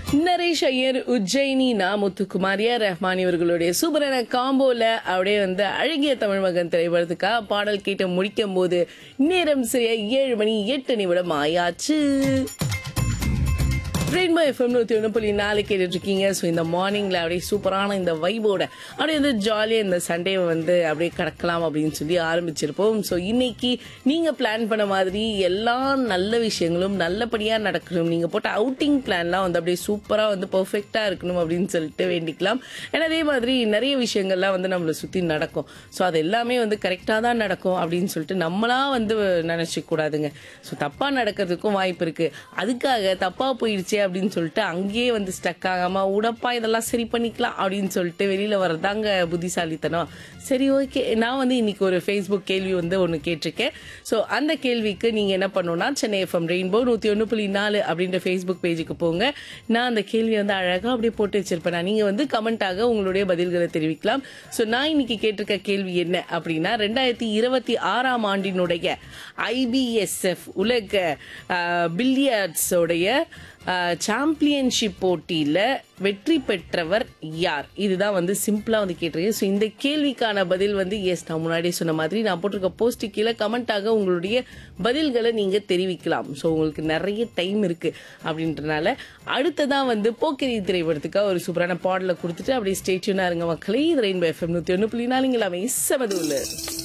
நரேஷ் ஐயர் உஜ்ஜயினி நா முத்துக்குமாரியா ரஹ்மான் இவர்களுடைய சூப்பரான காம்போல அப்படியே வந்து அழகிய தமிழ் மகன் திரைப்படத்துக்காக பாடல் கேட்டு முடிக்கும் போது நேரம் சரியா ஏழு மணி எட்டு நிமிடம் ஆயாச்சு ரெயின்போ எஃப்எம் நூற்றி ஒன்று புள்ளி நாலு கேட்டுட்டு இருக்கீங்க ஸோ இந்த மார்னிங்கில் அப்படியே சூப்பரான இந்த வைபோட அப்படியே வந்து ஜாலியாக இந்த சண்டேவை வந்து அப்படியே கடக்கலாம் அப்படின்னு சொல்லி ஆரம்பிச்சிருப்போம் ஸோ இன்னைக்கு நீங்கள் பிளான் பண்ண மாதிரி எல்லா நல்ல விஷயங்களும் நல்லபடியாக நடக்கணும் நீங்கள் போட்ட அவுட்டிங் பிளான்லாம் வந்து அப்படியே சூப்பராக வந்து பர்ஃபெக்டாக இருக்கணும் அப்படின்னு சொல்லிட்டு வேண்டிக்கலாம் ஏன்னா அதே மாதிரி நிறைய விஷயங்கள்லாம் வந்து நம்மளை சுற்றி நடக்கும் ஸோ அது எல்லாமே வந்து கரெக்டாக தான் நடக்கும் அப்படின்னு சொல்லிட்டு நம்மளா வந்து நினச்சிக்க கூடாதுங்க ஸோ தப்பாக நடக்கிறதுக்கும் வாய்ப்பு இருக்குது அதுக்காக தப்பாக போயிடுச்சே அப்படின்னு சொல்லிட்டு அங்கேயே வந்து ஸ்டக் ஆகாம உடப்பா இதெல்லாம் சரி பண்ணிக்கலாம் அப்படின்னு சொல்லிட்டு வெளியில வரதாங்க புத்திசாலித்தனம் சரி ஓகே நான் வந்து இன்னைக்கு ஒரு ஃபேஸ்புக் கேள்வி வந்து ஒன்று கேட்டிருக்கேன் ஸோ அந்த கேள்விக்கு நீங்கள் என்ன பண்ணணும்னா சென்னை எஃப்எம் ரெயின்போ நூற்றி ஒன்று புள்ளி நாலு அப்படின்ற ஃபேஸ்புக் பேஜுக்கு போங்க நான் அந்த கேள்வியை வந்து அழகாக அப்படியே போட்டு வச்சிருப்பேன் நான் நீங்கள் வந்து கமெண்ட்டாக உங்களுடைய பதில்களை தெரிவிக்கலாம் ஸோ நான் இன்னைக்கு கேட்டிருக்க கேள்வி என்ன அப்படின்னா ரெண்டாயிரத்தி இருபத்தி ஆறாம் ஆண்டினுடைய ஐபிஎஸ்எஃப் உலக பில்லியர்ட்ஸோடைய சாம்பியன்ஷிப் போட்டியில் வெற்றி பெற்றவர் யார் இதுதான் வந்து சிம்பிளாக வந்து கேட்டிருக்கேன் ஸோ இந்த கேள்விக்கான பதில் வந்து எஸ் நான் முன்னாடி சொன்ன மாதிரி நான் போட்டிருக்க போஸ்ட் கீழே கமெண்ட்டாக உங்களுடைய பதில்களை நீங்கள் தெரிவிக்கலாம் ஸோ உங்களுக்கு நிறைய டைம் இருக்குது அப்படின்றனால அடுத்ததான் வந்து போக்கிரி திரைப்படத்துக்காக ஒரு சூப்பரான பாடலை கொடுத்துட்டு அப்படியே ஸ்டேட்யூனாக இருங்க மக்களே இது ரெயின்போ எஃப்எம் நூற்றி ஒன்று புள்ளி நாலுங்களாமே செமது